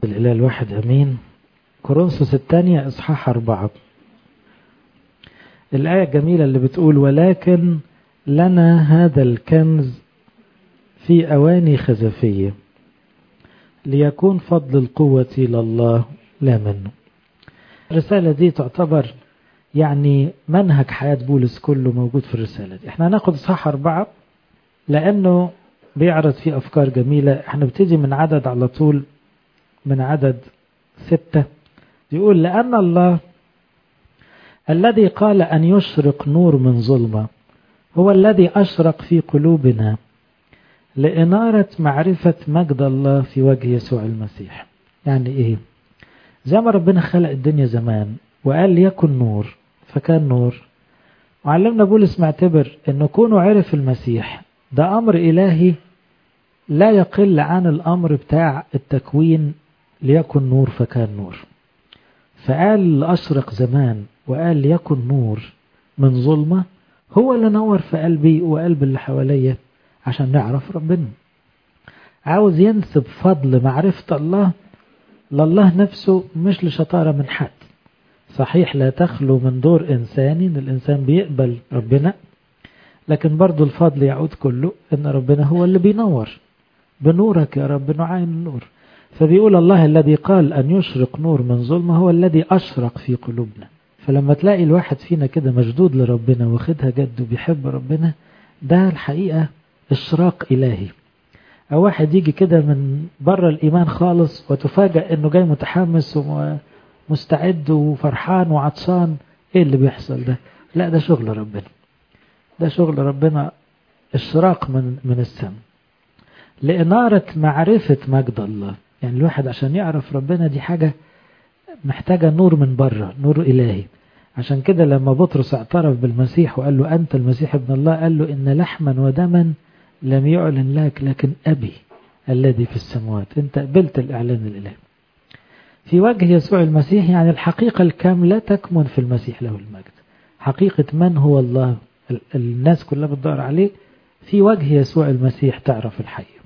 الإله الواحد أمين كورنثوس الثانية إصحاح أربعة الآية الجميلة اللي بتقول ولكن لنا هذا الكنز في أواني خزفية ليكون فضل القوة لله لا منه الرسالة دي تعتبر يعني منهج حياة بولس كله موجود في الرسالة دي احنا هناخد إصحاح أربعة لأنه بيعرض فيه أفكار جميلة احنا بتيجي من عدد على طول من عدد ستة يقول لأن الله الذي قال أن يشرق نور من ظلمة هو الذي أشرق في قلوبنا لإنارة معرفة مجد الله في وجه يسوع المسيح يعني إيه زي ما ربنا خلق الدنيا زمان وقال ليكن نور فكان نور وعلمنا بولس معتبر أنه كونه عرف المسيح ده أمر إلهي لا يقل عن الأمر بتاع التكوين ليكن نور فكان نور فقال أشرق زمان وقال ليكن نور من ظلمة هو اللي نور في قلبي وقلب اللي حواليا عشان نعرف ربنا عاوز ينسب فضل معرفة الله لله نفسه مش لشطارة من حد صحيح لا تخلو من دور إنساني إن الإنسان بيقبل ربنا لكن برضو الفضل يعود كله إن ربنا هو اللي بينور بنورك يا رب نعاين النور فبيقول الله الذي قال أن يشرق نور من ظلمة هو الذي أشرق في قلوبنا فلما تلاقي الواحد فينا كده مشدود لربنا واخدها جد وبيحب ربنا ده الحقيقة إشراق إلهي أو واحد يجي كده من بره الإيمان خالص وتفاجأ إنه جاي متحمس ومستعد وفرحان وعطشان إيه اللي بيحصل ده لا ده شغل ربنا ده شغل ربنا إشراق من من السماء لإنارة معرفة مجد الله يعني الواحد عشان يعرف ربنا دي حاجة محتاجة نور من بره نور إلهي عشان كده لما بطرس اعترف بالمسيح وقال له أنت المسيح ابن الله قال له إن لحما ودما لم يعلن لك لكن أبي الذي في السماوات أنت قبلت الإعلان الإلهي في وجه يسوع المسيح يعني الحقيقة الكاملة تكمن في المسيح له المجد حقيقة من هو الله الناس كلها بتدور عليه في وجه يسوع المسيح تعرف الحقيقة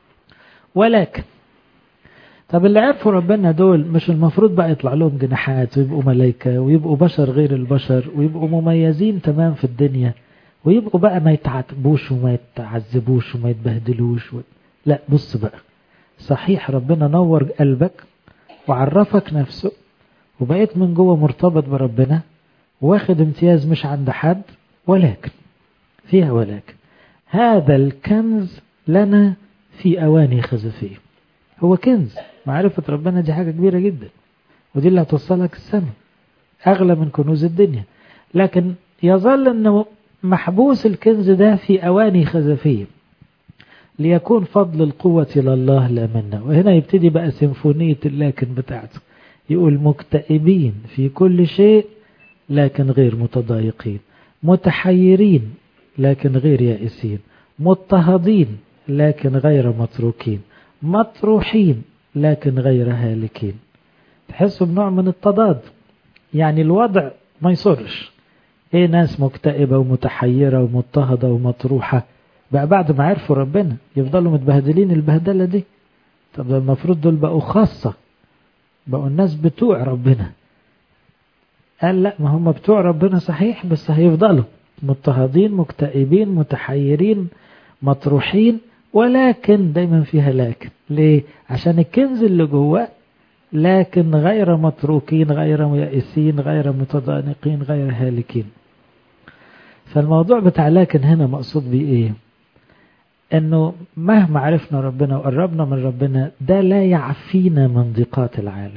ولكن طب اللي عرفوا ربنا دول مش المفروض بقى يطلع لهم جناحات ويبقوا ملايكة ويبقوا بشر غير البشر ويبقوا مميزين تمام في الدنيا ويبقوا بقى ما يتعاتبوش وما يتعذبوش وما يتبهدلوش و... لا بص بقى صحيح ربنا نور قلبك وعرفك نفسه وبقيت من جوه مرتبط بربنا واخد امتياز مش عند حد ولكن فيها ولكن هذا الكنز لنا في أواني خزفية هو كنز معرفة ربنا دي حاجة كبيرة جدا ودي اللي هتوصلك السماء أغلى من كنوز الدنيا لكن يظل أنه محبوس الكنز ده في أواني خزفية ليكون فضل القوة لله لا منا وهنا يبتدي بقى سيمفونية اللكن بتاعته يقول مكتئبين في كل شيء لكن غير متضايقين متحيرين لكن غير يائسين مضطهدين لكن غير متروكين مطروحين لكن غير هالكين تحسوا بنوع من التضاد يعني الوضع ما يصرش ايه ناس مكتئبة ومتحيرة ومضطهدة ومطروحة بقى بعد ما عرفوا ربنا يفضلوا متبهدلين البهدلة دي طب المفروض دول بقوا خاصة بقوا الناس بتوع ربنا قال لا ما هم بتوع ربنا صحيح بس هيفضلوا مضطهدين مكتئبين متحيرين مطروحين ولكن دايما فيها لكن ليه عشان الكنز اللي جواه لكن غير متروكين غير يائسين غير متضانقين غير هالكين فالموضوع بتاع لكن هنا مقصود بيه ايه انه مهما عرفنا ربنا وقربنا من ربنا ده لا يعفينا من ضيقات العالم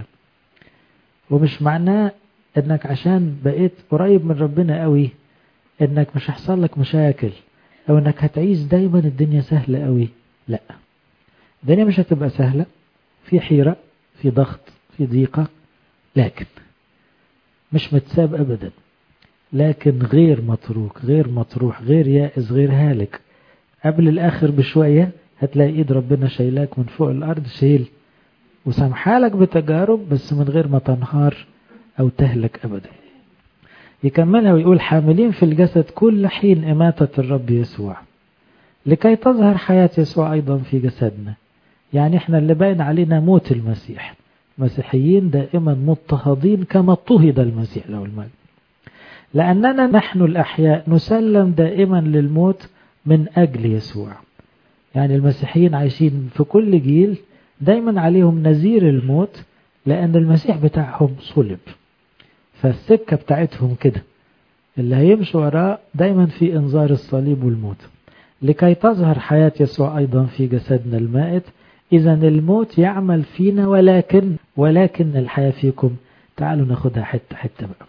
ومش معناه انك عشان بقيت قريب من ربنا قوي انك مش هيحصل لك مشاكل او انك هتعيش دايما الدنيا سهلة قوي لا الدنيا مش هتبقى سهلة في حيرة في ضغط في ضيقة لكن مش متساب ابدا لكن غير متروك غير مطروح غير يائس غير هالك قبل الاخر بشوية هتلاقي ايد ربنا شايلاك من فوق الارض شيل وسامحالك بتجارب بس من غير ما تنهار او تهلك ابدا يكملها ويقول حاملين في الجسد كل حين إماتة الرب يسوع لكي تظهر حياة يسوع أيضا في جسدنا يعني احنا اللي باين علينا موت المسيح مسيحيين دائما مضطهدين كما اضطهد المسيح له المجد لأننا نحن الأحياء نسلم دائما للموت من أجل يسوع يعني المسيحيين عايشين في كل جيل دايما عليهم نذير الموت لأن المسيح بتاعهم صلب فالسكة بتاعتهم كده اللي هيمشي وراه دايما في انذار الصليب والموت لكي تظهر حياة يسوع أيضا في جسدنا المائت إذا الموت يعمل فينا ولكن ولكن الحياة فيكم تعالوا ناخدها حتة حتة بقى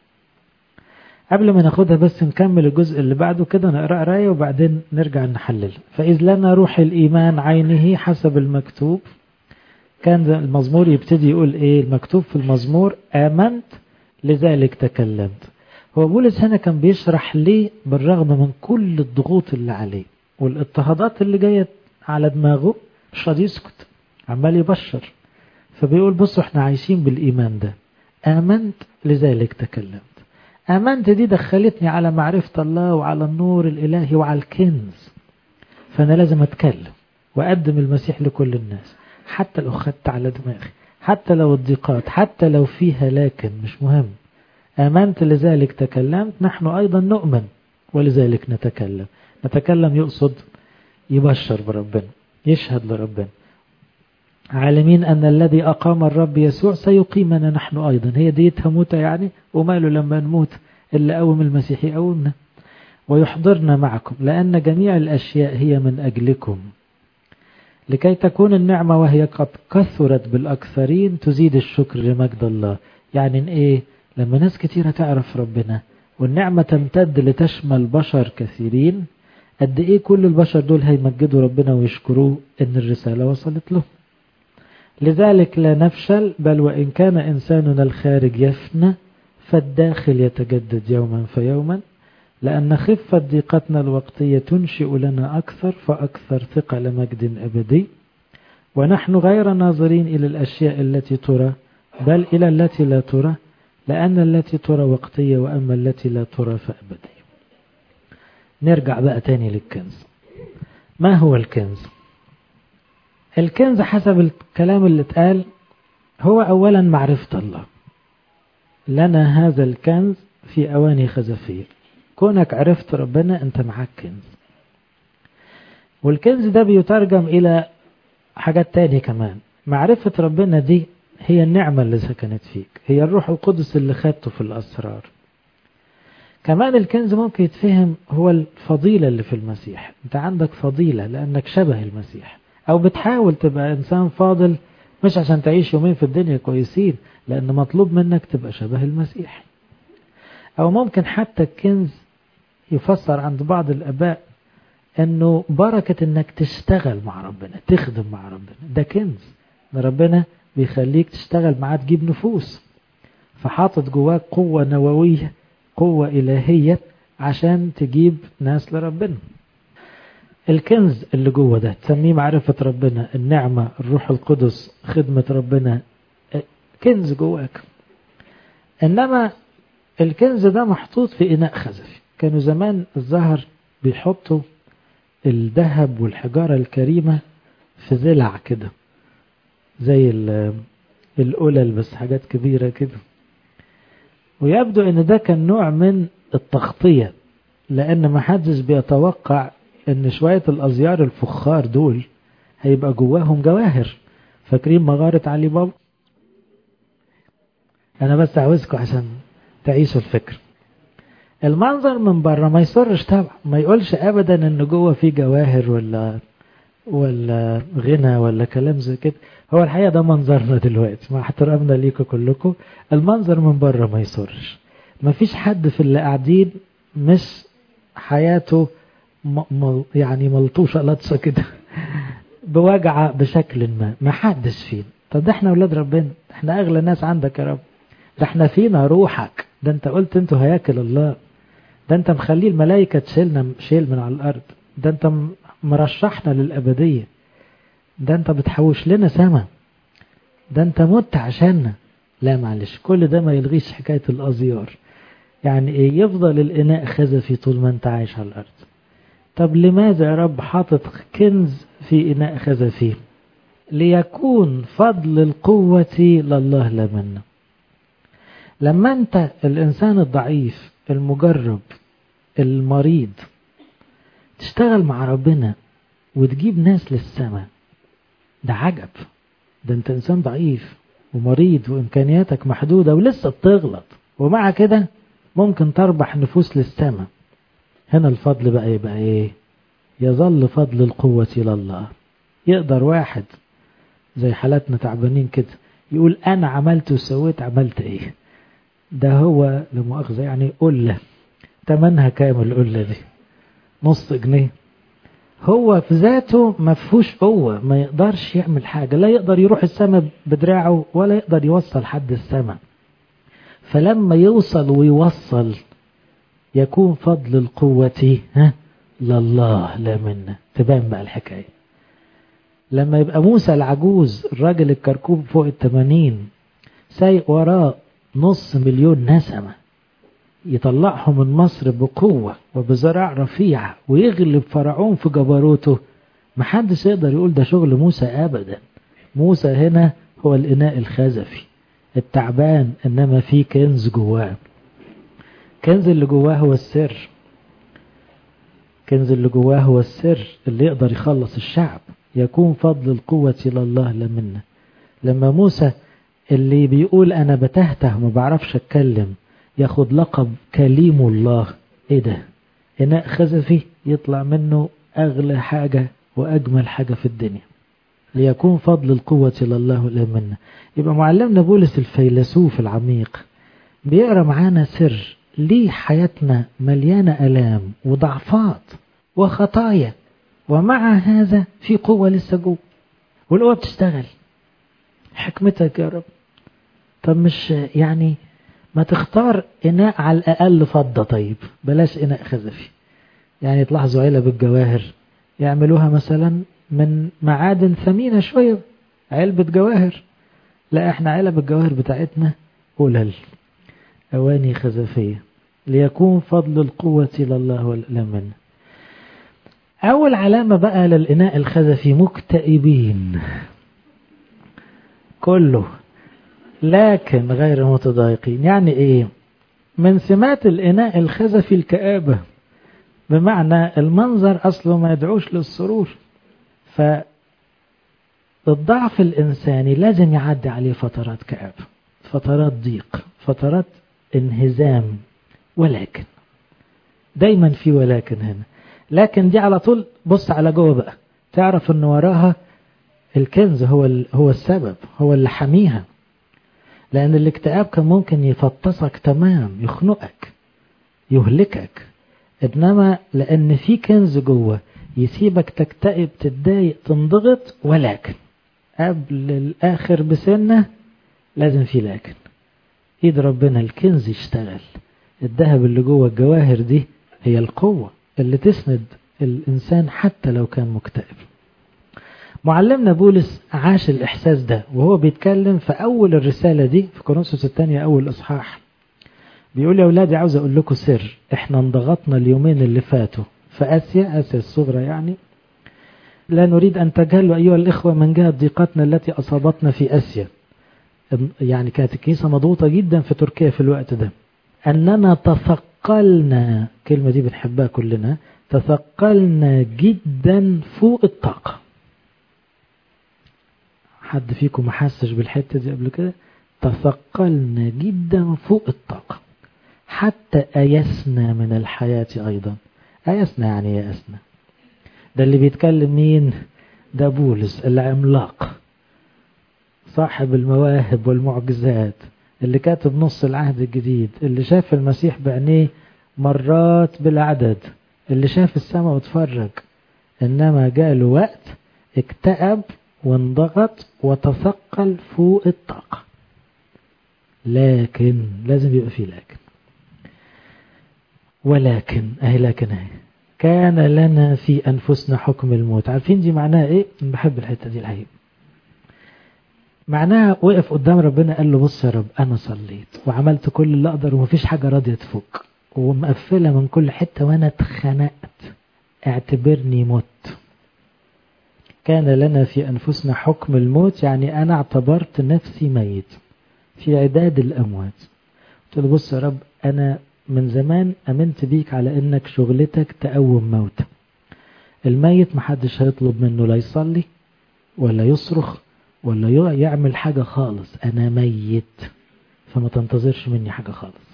قبل ما ناخدها بس نكمل الجزء اللي بعده كده نقرأ قراية وبعدين نرجع نحلل فإذ لنا روح الإيمان عينه حسب المكتوب كان المزمور يبتدي يقول إيه المكتوب في المزمور آمنت لذلك تكلمت هو بولس هنا كان بيشرح ليه بالرغم من كل الضغوط اللي عليه والاضطهادات اللي جاية على دماغه مش راضي يسكت عمال يبشر فبيقول بصوا احنا عايشين بالإيمان ده آمنت لذلك تكلمت آمنت دي دخلتني على معرفة الله وعلى النور الإلهي وعلى الكنز فأنا لازم أتكلم وأقدم المسيح لكل الناس حتى لو خدت على دماغي حتى لو الضيقات حتى لو فيها لكن مش مهم آمنت لذلك تكلمت نحن أيضا نؤمن ولذلك نتكلم نتكلم يقصد يبشر بربنا يشهد لربنا عالمين أن الذي أقام الرب يسوع سيقيمنا نحن أيضا هي ديتها موتة يعني وماله لما نموت اللي قوم المسيح يقومنا ويحضرنا معكم لأن جميع الأشياء هي من أجلكم لكي تكون النعمة وهي قد كثرت بالأكثرين تزيد الشكر لمجد الله يعني إيه لما ناس كتيرة تعرف ربنا والنعمة تمتد لتشمل بشر كثيرين قد إيه كل البشر دول هيمجدوا ربنا ويشكروه إن الرسالة وصلت له لذلك لا نفشل بل وإن كان إنساننا الخارج يفنى فالداخل يتجدد يوما فيوما لأن خفة ضيقتنا الوقتية تنشئ لنا أكثر فأكثر ثقة لمجد أبدي ونحن غير ناظرين إلى الأشياء التي ترى بل إلى التي لا ترى لأن التي ترى وقتية وأما التي لا ترى فأبدية نرجع بقى تاني للكنز ما هو الكنز الكنز حسب الكلام اللي اتقال هو أولا معرفة الله لنا هذا الكنز في أواني خزفية كونك عرفت ربنا أنت معاك كنز والكنز ده بيترجم إلى حاجات تاني كمان معرفة ربنا دي هي النعمة اللي سكنت فيك هي الروح القدس اللي خدته في الأسرار كمان الكنز ممكن يتفهم هو الفضيلة اللي في المسيح انت عندك فضيلة لأنك شبه المسيح أو بتحاول تبقى إنسان فاضل مش عشان تعيش يومين في الدنيا كويسين لأن مطلوب منك تبقى شبه المسيح أو ممكن حتى الكنز يفسر عند بعض الآباء أنه بركة أنك تشتغل مع ربنا تخدم مع ربنا ده كنز ده ربنا بيخليك تشتغل معاه تجيب نفوس فحاطط جواك قوة نووية قوة إلهية عشان تجيب ناس لربنا الكنز اللي جوه ده تسميه معرفة ربنا النعمة الروح القدس خدمة ربنا كنز جواك إنما الكنز ده محطوط في إناء خزفي كانوا زمان الزهر بيحطوا الذهب والحجارة الكريمة في ذلع كده زي القلل بس حاجات كبيرة كده ويبدو ان ده كان نوع من التغطية لان ما حدش بيتوقع ان شوية الازيار الفخار دول هيبقى جواهم جواهر فاكرين مغارة علي بابا انا بس عاوزكم عشان تعيشوا الفكر المنظر من بره ما يسرش طبعا ما يقولش ابدا ان جوه في جواهر ولا ولا غنى ولا كلام زي كده هو الحقيقه ده منظرنا دلوقتي مع احترامنا ليكم كلكم المنظر من بره ما يسرش ما فيش حد في اللي قاعدين مش حياته م م يعني ملطوشه لطشه كده بوجعه بشكل ما ما حدش فينا طب ده احنا اولاد ربنا احنا اغلى ناس عندك يا رب ده احنا فينا روحك ده انت قلت انتوا هياكل الله ده انت مخليه الملائكة تشيلنا شيل من على الارض ده انت مرشحنا للأبدية ده انت بتحوش لنا سما ده انت مت عشاننا لا معلش كل ده ما يلغيش حكاية الأزيار يعني ايه يفضل الإناء خزفي طول ما انت عايش على الأرض طب لماذا يا رب حاطط كنز في إناء خزفي ليكون فضل القوة لله لا منا لما انت الانسان الضعيف المجرب المريض تشتغل مع ربنا وتجيب ناس للسماء ده عجب ده انت انسان ضعيف ومريض وامكانياتك محدودة ولسه بتغلط ومع كده ممكن تربح نفوس للسماء هنا الفضل بقى يبقى ايه يظل فضل القوة لله يقدر واحد زي حالاتنا تعبانين كده يقول انا عملت وسويت عملت ايه ده هو لمؤاخذة يعني قلة تمنها كام القلة دي نص جنيه هو في ذاته ما فيهوش قوة ما يقدرش يعمل حاجة لا يقدر يروح السماء بدراعه ولا يقدر يوصل حد السماء فلما يوصل ويوصل يكون فضل القوة ها لله لا منا تبان بقى الحكاية لما يبقى موسى العجوز الراجل الكركوب فوق التمانين سايق وراه نص مليون نسمة يطلعهم من مصر بقوة وبزراع رفيعة ويغلب فرعون في جبروته محدش يقدر يقول ده شغل موسى أبدا موسى هنا هو الإناء الخزفي التعبان إنما في كنز جواه كنز اللي جواه هو السر كنز اللي جواه هو السر اللي يقدر يخلص الشعب يكون فضل القوة لله لا منا لما موسى اللي بيقول أنا بتهته ما بعرفش أتكلم ياخد لقب كليم الله إيه ده إناء خزفي يطلع منه أغلى حاجة وأجمل حاجة في الدنيا ليكون فضل القوة لله لا منا يبقى معلمنا بولس الفيلسوف العميق بيقرأ معانا سر ليه حياتنا مليانة ألام وضعفات وخطايا ومع هذا في قوة لسه جوه والقوة بتشتغل حكمتك يا رب طب مش يعني ما تختار إناء على الأقل فضة طيب بلاش إناء خزفي يعني تلاحظوا علب الجواهر يعملوها مثلا من معادن ثمينة شوية علبة جواهر لا احنا علب الجواهر بتاعتنا قلل أواني خزفية ليكون فضل القوة لله والأمن أول علامة بقى للإناء الخزفي مكتئبين كله لكن غير متضايقين يعني إيه من سمات الإناء الخزفي الكآبة بمعنى المنظر أصله ما يدعوش للسرور فالضعف الإنساني لازم يعدي عليه فترات كآبة فترات ضيق فترات انهزام ولكن دايما في ولكن هنا لكن دي على طول بص على جوه بقى تعرف ان وراها الكنز هو هو السبب هو اللي حميها لان الاكتئاب كان ممكن يفطسك تمام يخنقك يهلكك انما لان في كنز جوه يسيبك تكتئب تتضايق تنضغط ولكن قبل الاخر بسنه لازم في لكن ايد ربنا الكنز يشتغل الذهب اللي جوه الجواهر دي هي القوة اللي تسند الإنسان حتى لو كان مكتئب معلمنا بولس عاش الإحساس ده وهو بيتكلم في أول الرسالة دي في كورنثوس الثانية أول إصحاح بيقول يا أولادي عاوز أقول لكم سر إحنا انضغطنا اليومين اللي فاتوا في آسيا آسيا الصغرى يعني لا نريد أن تجهلوا أيها الإخوة من جهة ضيقتنا التي أصابتنا في آسيا يعني كانت الكنيسة مضغوطة جدا في تركيا في الوقت ده أننا تثقلنا كلمة دي بنحبها كلنا تثقلنا جدا فوق الطاقة حد فيكم ما حسش بالحتة دي قبل كده تثقلنا جدا فوق الطاقة حتى أيسنا من الحياة أيضا أيسنا يعني يأسنا ده اللي بيتكلم مين ده بولس العملاق صاحب المواهب والمعجزات اللي كاتب نص العهد الجديد اللي شاف المسيح بعينيه مرات بالعدد اللي شاف السماء واتفرج انما جاله وقت اكتئب وانضغط وتثقل فوق الطاقة لكن لازم يبقى فيه لكن ولكن اهي لكن اهي كان لنا في انفسنا حكم الموت عارفين دي معناها ايه بحب الحتة دي الحقيقة معناها وقف قدام ربنا قال له بص يا رب انا صليت وعملت كل اللي اقدر ومفيش حاجة راضية تفك ومقفلة من كل حتة وانا اتخنقت اعتبرني مت كان لنا في أنفسنا حكم الموت يعني أنا اعتبرت نفسي ميت في عداد الأموات قلت له بص يا رب أنا من زمان أمنت بيك على أنك شغلتك تقوم موتى الميت محدش هيطلب منه لا يصلي ولا يصرخ ولا يعمل حاجة خالص أنا ميت فما تنتظرش مني حاجة خالص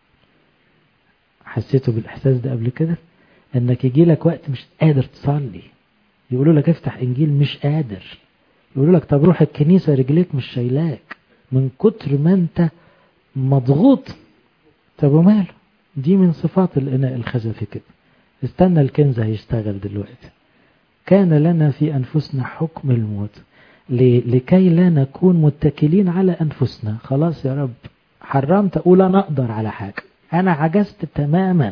حسيته بالإحساس ده قبل كده أنك يجي لك وقت مش قادر تصلي يقولوا لك افتح إنجيل مش قادر يقولوا لك طب روح الكنيسة رجليك مش شايلاك من كتر ما أنت مضغوط طب وماله دي من صفات الإناء الخزفي كده استنى الكنز هيشتغل دلوقتي كان لنا في أنفسنا حكم الموت لكي لا نكون متكلين على أنفسنا خلاص يا رب حرمت أقول أنا أقدر على حاجة أنا عجزت تماما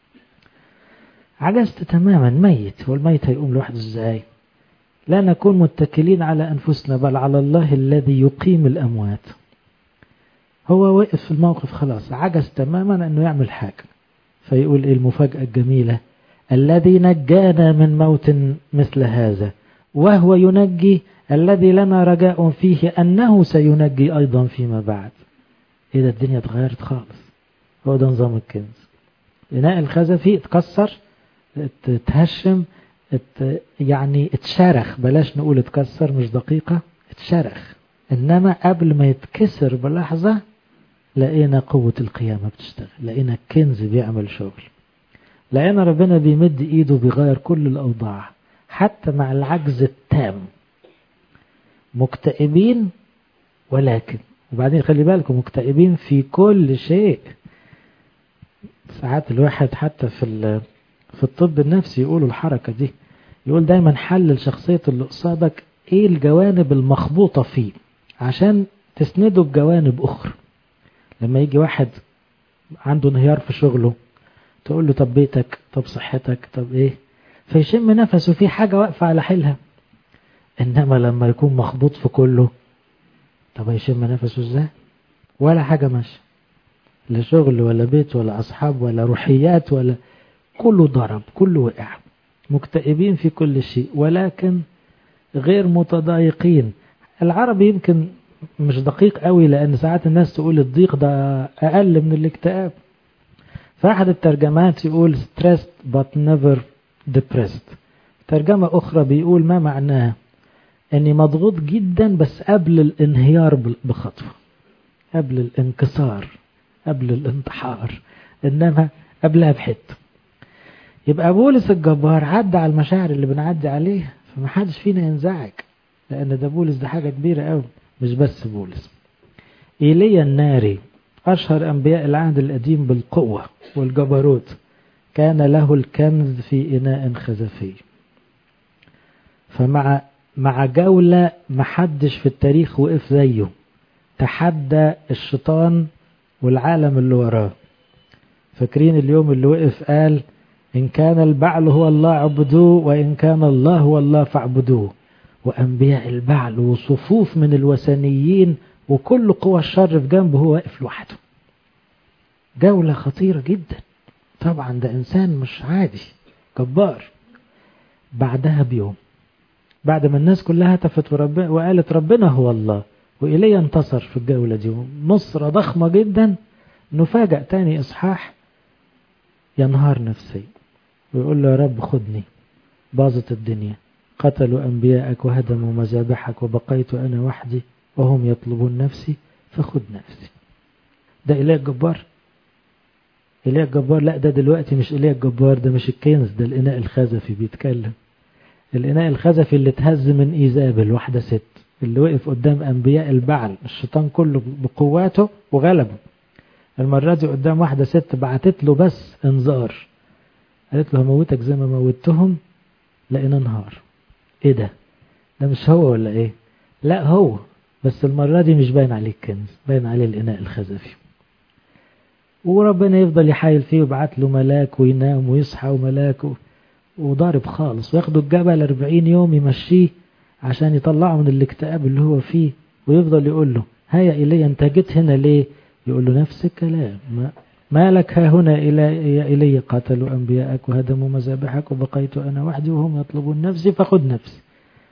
عجزت تماما ميت والميت هيقوم لوحده ازاي لا نكون متكلين على أنفسنا بل على الله الذي يقيم الأموات هو وقف في الموقف خلاص عجز تماما أنه يعمل حاجة فيقول إيه المفاجأة الجميلة الذي نجانا من موت مثل هذا وهو ينجي الذي لنا رجاء فيه أنه سينجي أيضا فيما بعد إذا الدنيا اتغيرت خالص هو ده نظام الكنز إناء الخزفي اتكسر اتهشم ات يعني اتشرخ بلاش نقول اتكسر مش دقيقة اتشرخ إنما قبل ما يتكسر بلحظة لقينا قوة القيامة بتشتغل لقينا الكنز بيعمل شغل لقينا ربنا بيمد ايده بيغير كل الأوضاع حتى مع العجز التام مكتئبين ولكن وبعدين خلي بالكم مكتئبين في كل شيء ساعات الواحد حتى في في الطب النفسي يقولوا الحركة دي يقول دايما حلل شخصية اللي قصادك ايه الجوانب المخبوطة فيه عشان تسنده بجوانب أخرى لما يجي واحد عنده انهيار في شغله تقول له طب بيتك طب صحتك طب ايه فيشم نفسه في حاجة واقفة على حيلها انما لما يكون مخبوط في كله طب هيشم نفسه ازاي ولا حاجة ماشية لا شغل ولا بيت ولا اصحاب ولا روحيات ولا كله ضرب كله وقع مكتئبين في كل شيء ولكن غير متضايقين العربي يمكن مش دقيق قوي لان ساعات الناس تقول الضيق ده اقل من الاكتئاب فأحد الترجمات يقول stressed but never depressed ترجمة أخرى بيقول ما معناه أني مضغوط جدا بس قبل الانهيار بخطوة قبل الانكسار قبل الانتحار إنما قبلها بحته يبقى بولس الجبار عدى على المشاعر اللي بنعدي عليها فما حدش فينا ينزعج لأن ده بولس ده حاجة كبيرة قوي مش بس بولس إيليا الناري أشهر أنبياء العهد القديم بالقوة والجبروت كان له الكنز في إناء خزفي فمع مع جولة محدش في التاريخ وقف زيه تحدى الشيطان والعالم اللي وراه فاكرين اليوم اللي وقف قال إن كان البعل هو الله عبدوه وإن كان الله هو الله فاعبدوه وأنبياء البعل وصفوف من الوثنيين وكل قوى الشر في جنبه هو واقف لوحده جولة خطيرة جدا طبعا ده إنسان مش عادي جبار بعدها بيوم بعد ما الناس كلها هتفت وربنا وقالت ربنا هو الله وإليه انتصر في الجولة دي نصرة ضخمة جدا نفاجأ تاني إصحاح ينهار نفسي ويقول له يا رب خدني باظت الدنيا قتلوا أنبياءك وهدموا مذابحك وبقيت أنا وحدي وهم يطلبون نفسي فخد نفسي ده إله الجبار إله الجبار لا ده دلوقتي مش إله الجبار ده مش الكنز ده الإناء الخزفي بيتكلم الإناء الخزفي اللي اتهز من إيزابل واحدة ست اللي وقف قدام أنبياء البعل الشيطان كله بقواته وغلبه المرة دي قدام واحدة ست بعتت له بس انذار قالت له هموتك زي ما موتهم لقينا نهار ايه ده ده مش هو ولا ايه لا هو بس المرة دي مش باين عليه الكنز باين عليه الإناء الخزفي وربنا يفضل يحايل فيه ويبعت له ملاك وينام ويصحى وملاك وضارب خالص وياخدوا الجبل 40 يوم يمشيه عشان يطلعه من الاكتئاب اللي هو فيه ويفضل يقول له هيا إلي أنت جيت هنا ليه يقول له نفس الكلام ما, ما لك ها هنا إلي, إلي قتلوا أنبياءك وهدموا مذابحك وبقيت أنا وحدي وهم يطلبون نفسي فخذ نفسي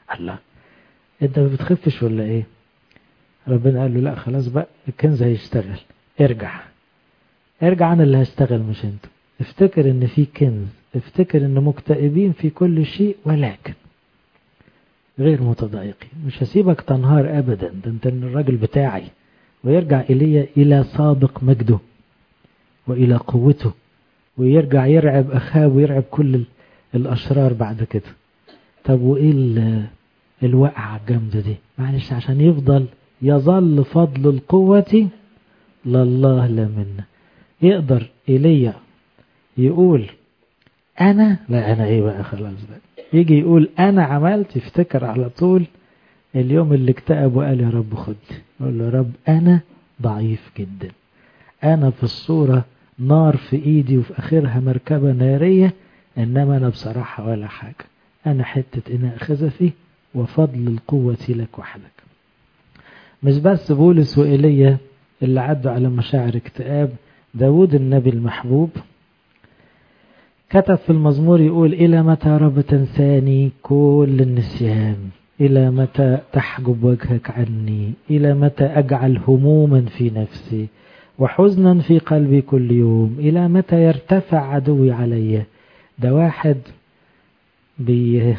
الله انت ما بتخفش ولا ايه ربنا قال له لا خلاص بقى الكنز هيشتغل ارجع ارجع انا اللي هشتغل مش انت افتكر ان في كنز افتكر ان مكتئبين في كل شيء ولكن غير متضايقين مش هسيبك تنهار ابدا ده انت الراجل بتاعي ويرجع إلي إلى سابق مجده وإلى قوته ويرجع يرعب أخاه ويرعب كل الأشرار بعد كده طب وإيه الوقعة الجامدة دي معلش عشان يفضل يظل فضل القوة لله لا منا يقدر إيليا يقول أنا لا أنا إيه بقى خلاص بقى يجي يقول أنا عملت يفتكر على طول اليوم اللي اكتئب وقال يا رب خد يقول له يا رب أنا ضعيف جدا أنا في الصورة نار في إيدي وفي آخرها مركبة نارية إنما أنا بصراحة ولا حاجة أنا حتة إناء خزفي وفضل القوة لك وحدك مش بس بولس وإيليا اللي عدوا على مشاعر اكتئاب داود النبي المحبوب كتب في المزمور يقول إلى متى رب تنساني كل النسيان إلى متى تحجب وجهك عني إلى متى أجعل هموما في نفسي وحزنا في قلبي كل يوم إلى متى يرتفع عدوي علي ده واحد بي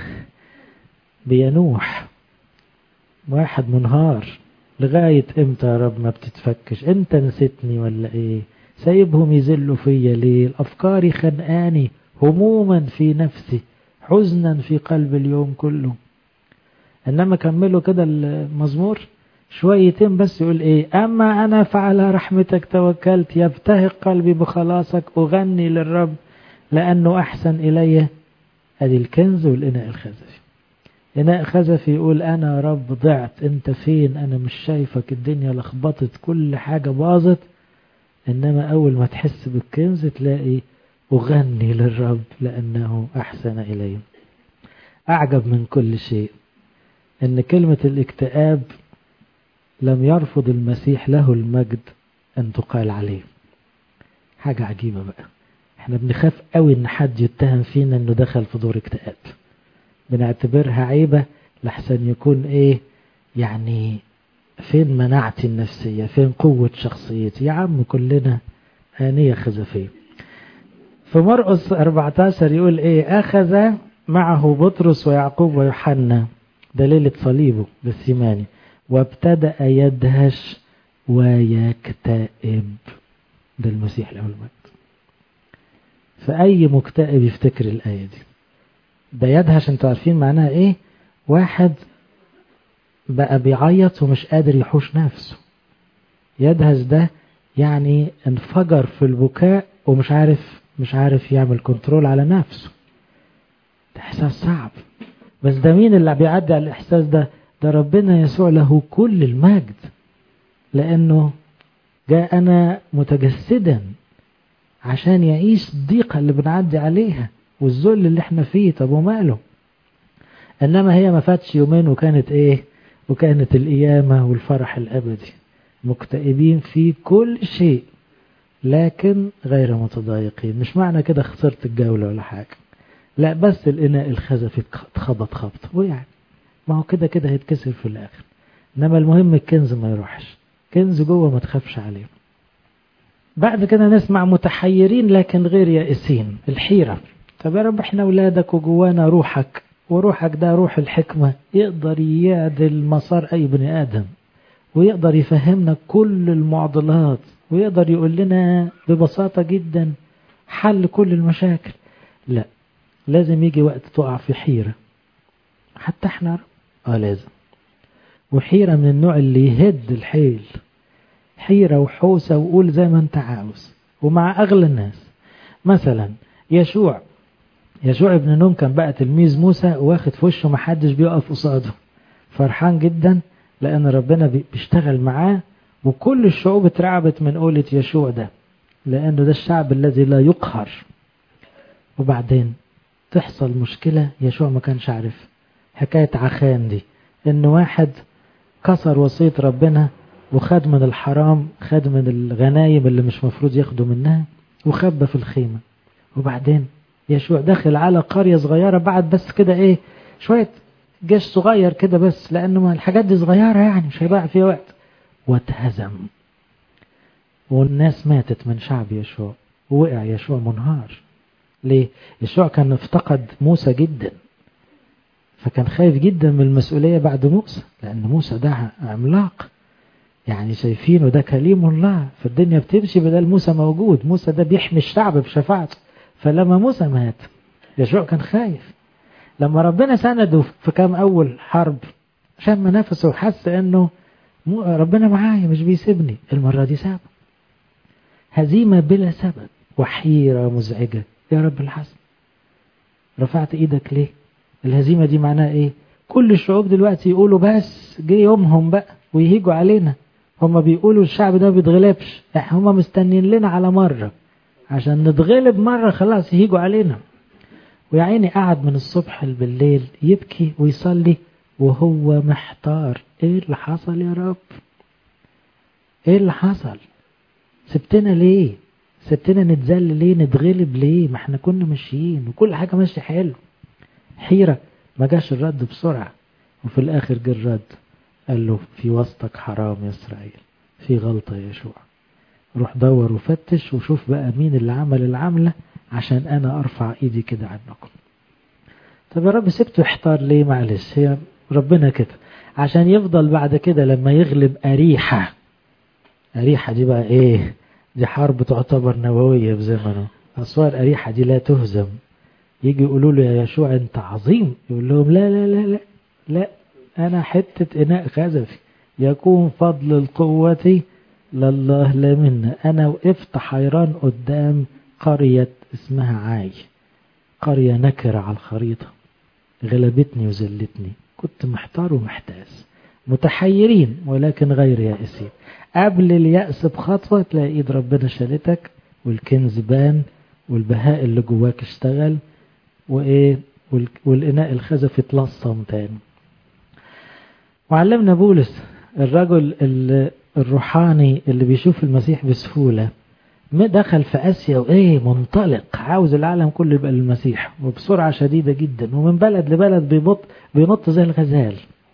بينوح واحد منهار لغاية امتى يا رب ما بتتفكش انت نسيتني ولا ايه سايبهم يزلوا فيا ليه الافكار خنقاني هموما في نفسي حزنا في قلب اليوم كله انما كملوا كده المزمور شويتين بس يقول ايه اما انا فعلى رحمتك توكلت يبتهق قلبي بخلاصك اغني للرب لانه احسن الي ادي الكنز والاناء الخزفي اناء خزفي يقول انا يا رب ضعت انت فين انا مش شايفك الدنيا لخبطت كل حاجة باظت انما اول ما تحس بالكنز تلاقي اغني للرب لانه احسن الي اعجب من كل شيء ان كلمة الاكتئاب لم يرفض المسيح له المجد ان تقال عليه حاجة عجيبة بقى احنا بنخاف قوي ان حد يتهم فينا انه دخل في دور اكتئاب بنعتبرها عيبة لحسن يكون ايه يعني فين مناعتي النفسية فين قوة شخصيتي يا عم كلنا آنية خزفية في مرقس 14 يقول ايه اخذ معه بطرس ويعقوب ويوحنا ده ليلة صليبه بالسيماني وابتدأ يدهش ويكتئب ده المسيح له المجد فأي مكتئب يفتكر الآية دي ده يدهش انتوا عارفين معناها ايه واحد بقى بيعيط ومش قادر يحوش نفسه يدهش ده يعني انفجر في البكاء ومش عارف مش عارف يعمل كنترول على نفسه ده احساس صعب بس ده مين اللي بيعدي على الاحساس ده ده ربنا يسوع له كل المجد لانه جاءنا متجسدا عشان يعيش الضيقه اللي بنعدي عليها والذل اللي احنا فيه طب وماله انما هي ما فاتش يومين وكانت ايه وكانت القيامه والفرح الابدي مكتئبين في كل شيء لكن غير متضايقين مش معنى كده خسرت الجوله ولا حاجه لا بس الاناء الخزفي اتخبط خبط ويعني ما هو كده كده هيتكسر في الاخر انما المهم الكنز ما يروحش كنز جوه ما تخافش عليه بعد كده نسمع متحيرين لكن غير يائسين الحيرة طب يا رب احنا اولادك وجوانا روحك وروحك ده روح الحكمة يقدر يعدل مسار اي بني ادم ويقدر يفهمنا كل المعضلات ويقدر يقول لنا ببساطة جدا حل كل المشاكل لا لازم يجي وقت تقع في حيرة حتى احنا اه لازم وحيرة من النوع اللي يهد الحيل حيرة وحوسة وقول زي ما انت عاوز ومع اغلى الناس مثلا يشوع يشوع ابن نون كان بقى تلميذ موسى واخد في وشه محدش بيقف قصاده فرحان جدا لان ربنا بيشتغل معاه وكل الشعوب اترعبت من قولة يشوع ده لانه ده الشعب الذي لا يقهر وبعدين تحصل مشكلة يشوع ما كانش عارف حكاية عخان دي ان واحد كسر وصية ربنا وخد من الحرام خد من الغنايم اللي مش مفروض ياخدوا منها وخبى في الخيمة وبعدين يشوع دخل على قرية صغيرة بعد بس كده ايه شوية جيش صغير كده بس لأنه الحاجات دي صغيرة يعني مش هيضيع فيها وقت واتهزم والناس ماتت من شعب يشوع ووقع يشوع منهار ليه؟ يشوع كان افتقد موسى جدا فكان خايف جدا من المسؤولية بعد موسى لأن موسى ده عملاق يعني شايفينه ده كليم الله فالدنيا بتمشي بدل موسى موجود موسى ده بيحمي الشعب بشفاعته فلما موسى مات يشوع كان خايف لما ربنا سنده في كام أول حرب شم نفسه وحس أنه ربنا معايا مش بيسيبني المرة دي سابه هزيمة بلا سبب وحيرة مزعجة يا رب الحسن رفعت ايدك ليه الهزيمة دي معناها ايه كل الشعوب دلوقتي يقولوا بس جه يومهم بقى ويهيجوا علينا هم بيقولوا الشعب ده بيتغلبش هم مستنين لنا على مرة عشان نتغلب مرة خلاص يهيجوا علينا ويا عيني قعد من الصبح بالليل يبكي ويصلي وهو محتار ايه اللي حصل يا رب ايه اللي حصل سبتنا ليه سبتنا نتذل ليه نتغلب ليه ما احنا كنا ماشيين وكل حاجة ماشية حلو حيرة ما جاش الرد بسرعة وفي الاخر جه الرد قال له في وسطك حرام يا اسرائيل في غلطة يا يشوع روح دور وفتش وشوف بقى مين اللي عمل العملة عشان انا ارفع ايدي كده عنكم طب يا رب سبته يحتار ليه معلش هي ربنا كده عشان يفضل بعد كده لما يغلب أريحة أريحة دي بقى ايه دي حرب تعتبر نووية بزمنه أسوار أريحة دي لا تهزم يجي يقولوا له يا يشوع انت عظيم يقول لهم لا لا لا لا لا أنا حتة إناء خزفي يكون فضل القوة لله لا منا أنا وقفت حيران قدام قرية اسمها عاي قرية نكرة على الخريطة غلبتني وذلتني كنت محتار ومحتاس متحيرين ولكن غير يائسين قبل اليأس بخطوة تلاقي ايد ربنا شالتك والكنز بان والبهاء اللي جواك اشتغل وايه والإناء الخزف اتلصم تاني وعلمنا بولس الرجل الروحاني اللي بيشوف المسيح بسهولة دخل في آسيا وإيه منطلق عاوز العالم كله يبقى للمسيح وبسرعة شديدة جدا ومن بلد لبلد بيبط بينط زي الغزال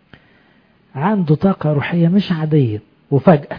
عنده طاقة روحية مش عادية وفجأة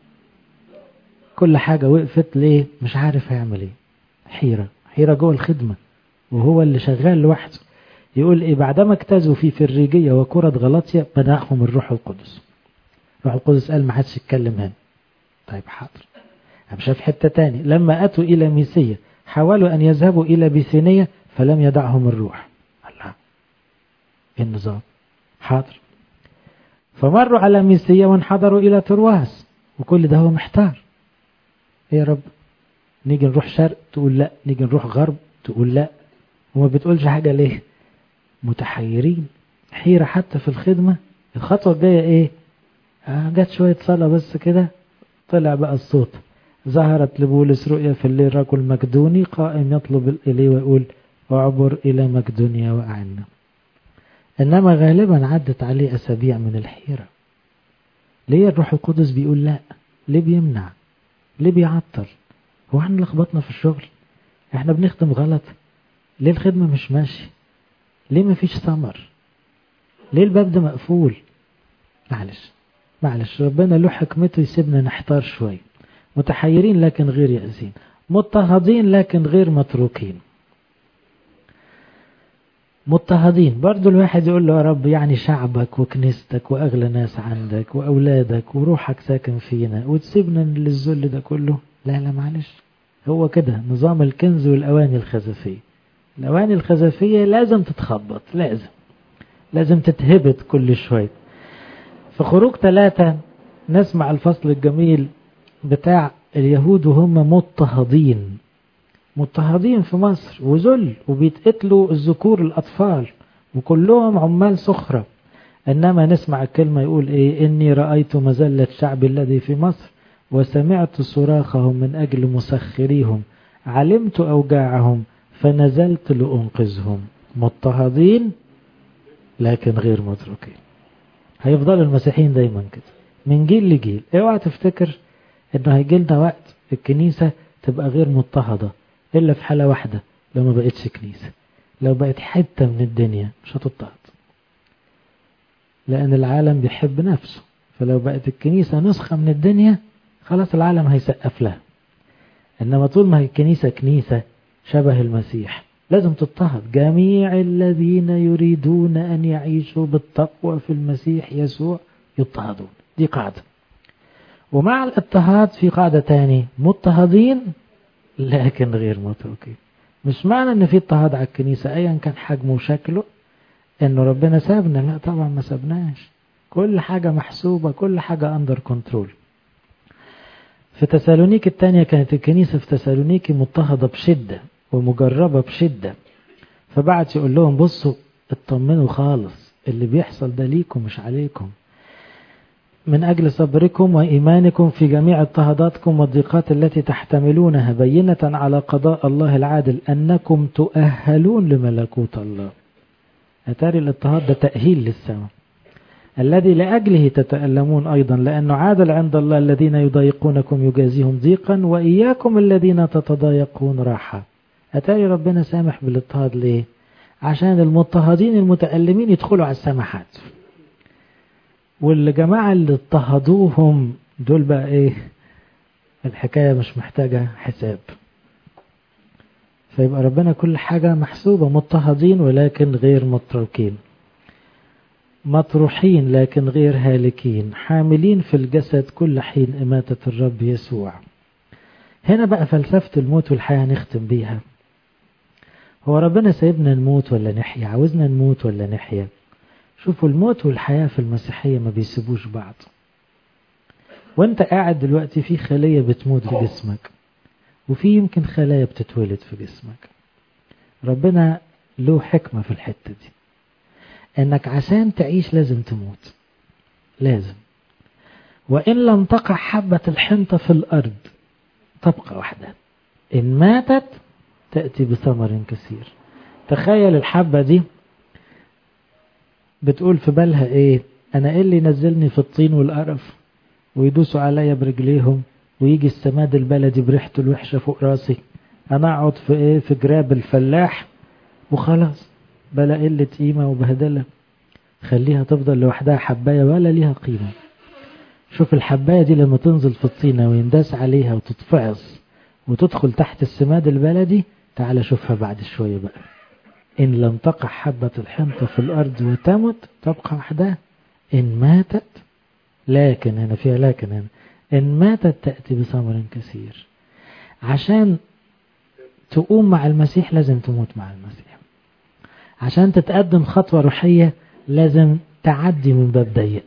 كل حاجة وقفت ليه مش عارف هيعمل ايه حيرة حيرة جوه الخدمة وهو اللي شغال لوحده يقول ايه بعدما اجتازوا في فريجية وكرة غلطية منعهم الروح القدس الروح القدس قال ما حدش يتكلم هنا طيب حاضر شاف حتة تاني لما أتوا إلى ميسية حاولوا أن يذهبوا إلى بيثينية فلم يدعهم الروح الله النظام حاضر فمروا على ميسية وانحدروا إلى ترواس وكل ده هو محتار يا رب نيجي نروح شرق تقول لا نيجي نروح غرب تقول لا وما بتقولش حاجة ليه متحيرين حيرة حتى في الخدمة الخطوة الجاية ايه آه جت شوية صلاة بس كده طلع بقى الصوت ظهرت لبولس رؤيا في الليل رجل مكدوني قائم يطلب إليه ويقول اعبر إلى مكدونيا وأعنا إنما غالبا عدت عليه أسابيع من الحيرة ليه الروح القدس بيقول لا ليه بيمنع ليه بيعطل هو احنا لخبطنا في الشغل احنا بنخدم غلط ليه الخدمة مش ماشي ليه مفيش ثمر ليه الباب ده مقفول معلش معلش ربنا له حكمته يسيبنا نحتار شويه متحيرين لكن غير يأسين مضطهدين لكن غير متروكين مضطهدين برضو الواحد يقول له يا رب يعني شعبك وكنيستك وأغلى ناس عندك وأولادك وروحك ساكن فينا وتسيبنا للذل ده كله لا لا معلش هو كده نظام الكنز والأواني الخزفية الأواني الخزفية لازم تتخبط لازم لازم تتهبط كل شوية في خروج ثلاثة نسمع الفصل الجميل بتاع اليهود وهم مضطهدين مضطهدين في مصر وذل وبيتقتلوا الذكور الأطفال وكلهم عمال سخرة إنما نسمع الكلمة يقول إيه إني رأيت مزلة شعبي الذي في مصر وسمعت صراخهم من أجل مسخريهم علمت أوجاعهم فنزلت لأنقذهم مضطهدين لكن غير متروكين هيفضلوا المسيحيين دايما كده من جيل لجيل اوعى تفتكر انه هيجي لنا وقت الكنيسة تبقى غير مضطهدة الا في حالة واحدة لو ما بقتش كنيسة لو بقت حتة من الدنيا مش هتضطهد لأن العالم بيحب نفسه فلو بقت الكنيسة نسخة من الدنيا خلاص العالم هيسقف لها إنما طول ما هي الكنيسة كنيسة شبه المسيح لازم تضطهد جميع الذين يريدون أن يعيشوا بالتقوى في المسيح يسوع يضطهدون دي قاعدة ومع الاضطهاد في قاعدة تاني مضطهدين لكن غير متروكين مش معنى ان في اضطهاد على الكنيسة ايا كان حجمه وشكله انه ربنا سابنا لا طبعا ما سابناش كل حاجة محسوبة كل حاجة اندر كنترول في تسالونيك الثانية كانت الكنيسة في تسالونيك مضطهدة بشدة ومجربة بشدة فبعت يقول لهم بصوا اطمنوا خالص اللي بيحصل ده ليكم مش عليكم من أجل صبركم وإيمانكم في جميع اضطهاداتكم والضيقات التي تحتملونها بينة على قضاء الله العادل أنكم تؤهلون لملكوت الله أتاري الاضطهاد ده تأهيل للسماء الذي لأجله تتألمون أيضا لأنه عادل عند الله الذين يضايقونكم يجازيهم ضيقا وإياكم الذين تتضايقون راحة أتاري ربنا سامح بالاضطهاد ليه عشان المضطهدين المتألمين يدخلوا على السماحات والجماعة اللي اضطهدوهم دول بقى ايه الحكاية مش محتاجة حساب فيبقى ربنا كل حاجة محسوبة مضطهدين ولكن غير متروكين مطروحين لكن غير هالكين حاملين في الجسد كل حين إماتة الرب يسوع هنا بقى فلسفة الموت والحياة نختم بيها هو ربنا سايبنا نموت ولا نحيا عاوزنا نموت ولا نحيا شوفوا الموت والحياة في المسيحية ما بيسيبوش بعض وانت قاعد دلوقتي في خلية بتموت في جسمك وفي يمكن خلايا بتتولد في جسمك ربنا له حكمة في الحتة دي انك عشان تعيش لازم تموت لازم وإن لم تقع حبة الحنطة في الأرض تبقى وحدها إن ماتت تأتي بثمر كثير تخيل الحبة دي بتقول في بالها ايه انا ايه اللي ينزلني في الطين والقرف ويدوسوا عليا برجليهم ويجي السماد البلدي بريحته الوحشة فوق راسي انا اقعد في ايه في جراب الفلاح وخلاص بلا قلة قيمة وبهدلة خليها تفضل لوحدها حباية ولا ليها قيمة شوف الحباية دي لما تنزل في الطينة وينداس عليها وتتفعص وتدخل تحت السماد البلدي تعال شوفها بعد شوية بقى إن لم تقع حبة الحنطة في الأرض وتمت تبقى وحدها إن ماتت لكن هنا فيها لكن هنا إن ماتت تأتي بثمر كثير عشان تقوم مع المسيح لازم تموت مع المسيح عشان تتقدم خطوة روحية لازم تعدي من باب ضيق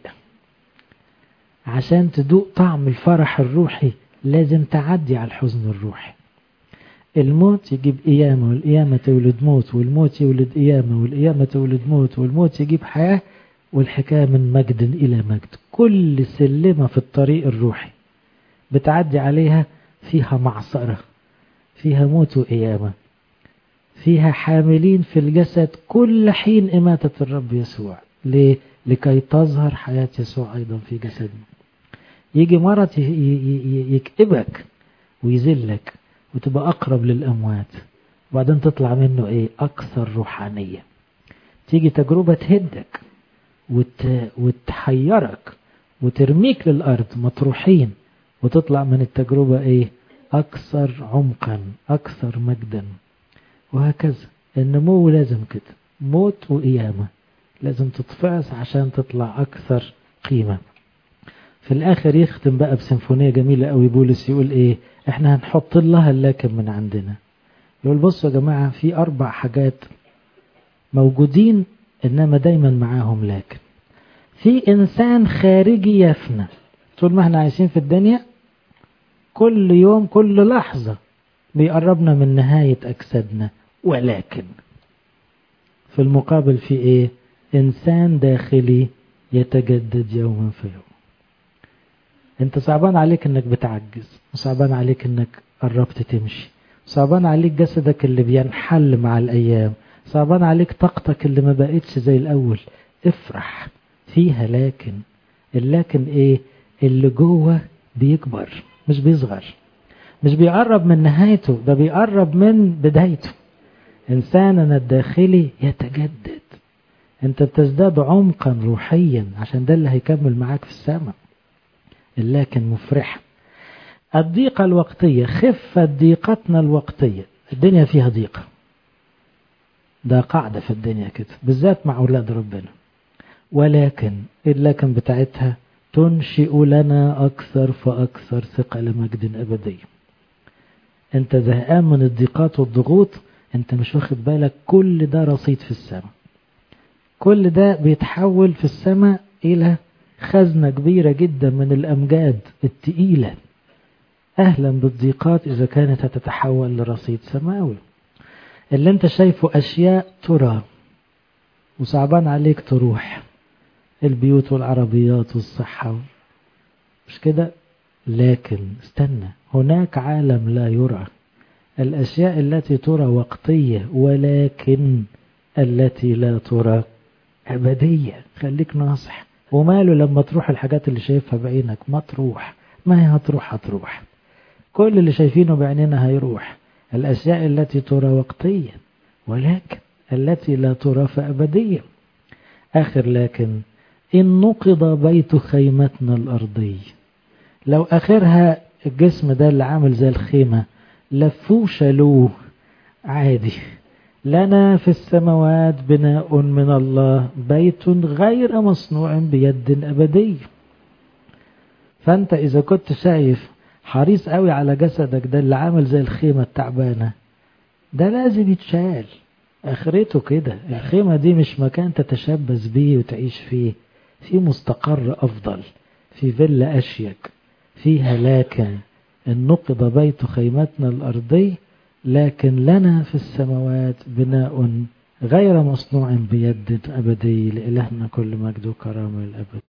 عشان تدوق طعم الفرح الروحي لازم تعدي على الحزن الروحي الموت يجيب قيامة والقيامة تولد موت والموت يولد قيامة والقيامة تولد موت والموت يجيب حياة والحكاية من مجد إلى مجد كل سلمة في الطريق الروحي بتعدي عليها فيها معصرة فيها موت وقيامة فيها حاملين في الجسد كل حين إماتة الرب يسوع ليه؟ لكي تظهر حياة يسوع أيضا في جسدنا يجي مرض يكئبك ويذلك وتبقى أقرب للأموات وبعدين تطلع منه إيه أكثر روحانية تيجي تجربة تهدك وت... وتحيرك وترميك للأرض مطروحين وتطلع من التجربة إيه أكثر عمقا أكثر مجدا وهكذا النمو لازم كده موت وقيامة لازم تتفعص عشان تطلع أكثر قيمة في الآخر يختم بقى بسيمفونية جميلة قوي بولس يقول إيه إحنا هنحط لها اللكن من عندنا يقول بصوا يا جماعة في أربع حاجات موجودين إنما دايما معاهم لكن في إنسان خارجي يفنى طول ما احنا عايشين في الدنيا كل يوم كل لحظة بيقربنا من نهاية أجسادنا ولكن في المقابل في إيه إنسان داخلي يتجدد يوما في يوم انت صعبان عليك انك بتعجز وصعبان عليك انك قربت تمشي صعبان عليك جسدك اللي بينحل مع الايام صعبان عليك طاقتك اللي ما بقتش زي الاول افرح فيها لكن اللكن ايه اللي جوه بيكبر مش بيصغر مش بيقرب من نهايته ده بيقرب من بدايته انساننا الداخلي يتجدد انت بتزداد عمقا روحيا عشان ده اللي هيكمل معاك في السماء لكن مفرحة الضيقة الوقتية خفة ضيقتنا الوقتية الدنيا فيها ضيقة ده قاعدة في الدنيا كده بالذات مع أولاد ربنا ولكن اللكن بتاعتها تنشئ لنا أكثر فأكثر ثقة لمجد أبدي أنت زهقان من الضيقات والضغوط أنت مش واخد بالك كل ده رصيد في السماء كل ده بيتحول في السماء إلى خزنة كبيرة جدا من الأمجاد التقيلة أهلا بالضيقات إذا كانت هتتحول لرصيد سماوي اللي انت شايفه أشياء ترى وصعبان عليك تروح البيوت والعربيات والصحة مش كده لكن استنى هناك عالم لا يرى الأشياء التي ترى وقتية ولكن التي لا ترى أبدية خليك ناصح وماله لما تروح الحاجات اللي شايفها بعينك ما تروح ما هي هتروح هتروح كل اللي شايفينه بعيننا هيروح الأشياء التي ترى وقتيا ولكن التي لا ترى فأبدية آخر لكن إن نقض بيت خيمتنا الأرضي لو آخرها الجسم ده اللي عامل زي الخيمة لفوه شالوه عادي لنا في السماوات بناء من الله بيت غير مصنوع بيد أبدي فأنت إذا كنت شايف حريص قوي على جسدك ده اللي عامل زي الخيمة التعبانة ده لازم يتشال اخرته كده الخيمة دي مش مكان تتشبث بيه وتعيش فيه في مستقر افضل في فيلا اشيك فيها لكن ان نقض بيت خيمتنا الارضي لكن لنا في السماوات بناء غير مصنوع بيد ابدي لالهنا كل مجد وكرامه الابد